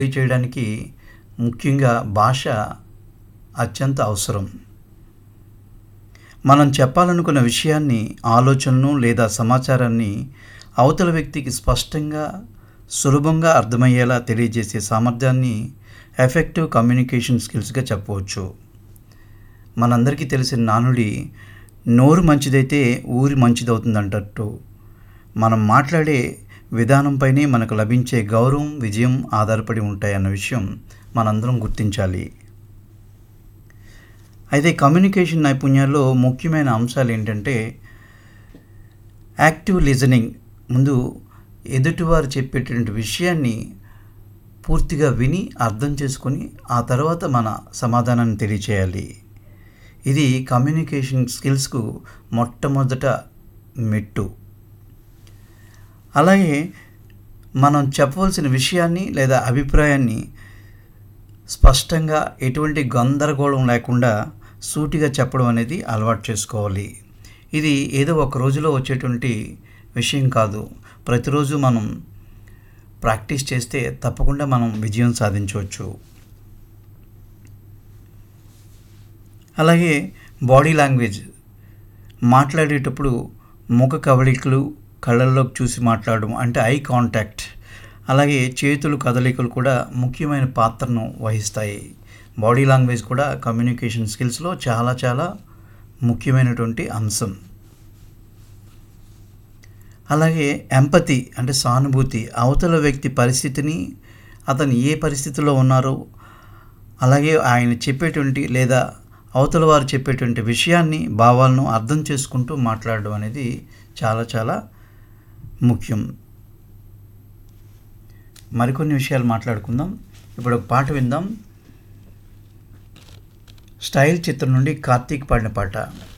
తెలియచేయడానికి ముఖ్యంగా భాష అత్యంత అవసరం మనం చెప్పాలనుకున్న విషయాన్ని ఆలోచనను లేదా సమాచారాన్ని అవతల వ్యక్తికి స్పష్టంగా సులభంగా అర్థమయ్యేలా తెలియజేసే సామర్థ్యాన్ని ఎఫెక్టివ్ కమ్యూనికేషన్ స్కిల్స్గా చెప్పవచ్చు మనందరికీ తెలిసిన నానుడి నోరు మంచిదైతే ఊరి మంచిదవుతుందంటట్టు మనం మాట్లాడే విధానంపైనే మనకు లభించే గౌరవం విజయం ఆధారపడి ఉంటాయన్న విషయం మనందరం గుర్తించాలి అయితే కమ్యూనికేషన్ నైపుణ్యాల్లో ముఖ్యమైన అంశాలు ఏంటంటే యాక్టివ్ లిజనింగ్ ముందు ఎదుటివారు చెప్పేటువంటి విషయాన్ని పూర్తిగా విని అర్థం చేసుకొని ఆ తర్వాత మన సమాధానాన్ని తెలియచేయాలి ఇది కమ్యూనికేషన్ స్కిల్స్కు మొట్టమొదట మెట్టు అలాగే మనం చెప్పవలసిన విషయాన్ని లేదా అభిప్రాయాన్ని స్పష్టంగా ఎటువంటి గందరగోళం లేకుండా సూటిగా చెప్పడం అనేది అలవాటు చేసుకోవాలి ఇది ఏదో ఒక రోజులో వచ్చేటువంటి విషయం కాదు ప్రతిరోజు మనం ప్రాక్టీస్ చేస్తే తప్పకుండా మనం విజయం సాధించవచ్చు అలాగే బాడీ లాంగ్వేజ్ మాట్లాడేటప్పుడు ముఖ కవళికలు కళ్ళల్లోకి చూసి మాట్లాడడం అంటే ఐ కాంటాక్ట్ అలాగే చేతులు కదలికలు కూడా ముఖ్యమైన పాత్రను వహిస్తాయి బాడీ లాంగ్వేజ్ కూడా కమ్యూనికేషన్ స్కిల్స్లో చాలా చాలా ముఖ్యమైనటువంటి అంశం అలాగే ఎంపతి అంటే సానుభూతి అవతల వ్యక్తి పరిస్థితిని అతను ఏ పరిస్థితిలో ఉన్నారో అలాగే ఆయన చెప్పేటువంటి లేదా అవతల వారు చెప్పేటువంటి విషయాన్ని భావాలను అర్థం చేసుకుంటూ మాట్లాడడం అనేది చాలా చాలా ముఖ్యం మరికొన్ని విషయాలు మాట్లాడుకుందాం ఇప్పుడు ఒక పాట విందాం స్టైల్ చిత్రం నుండి కార్తీక్ పాడిన పాట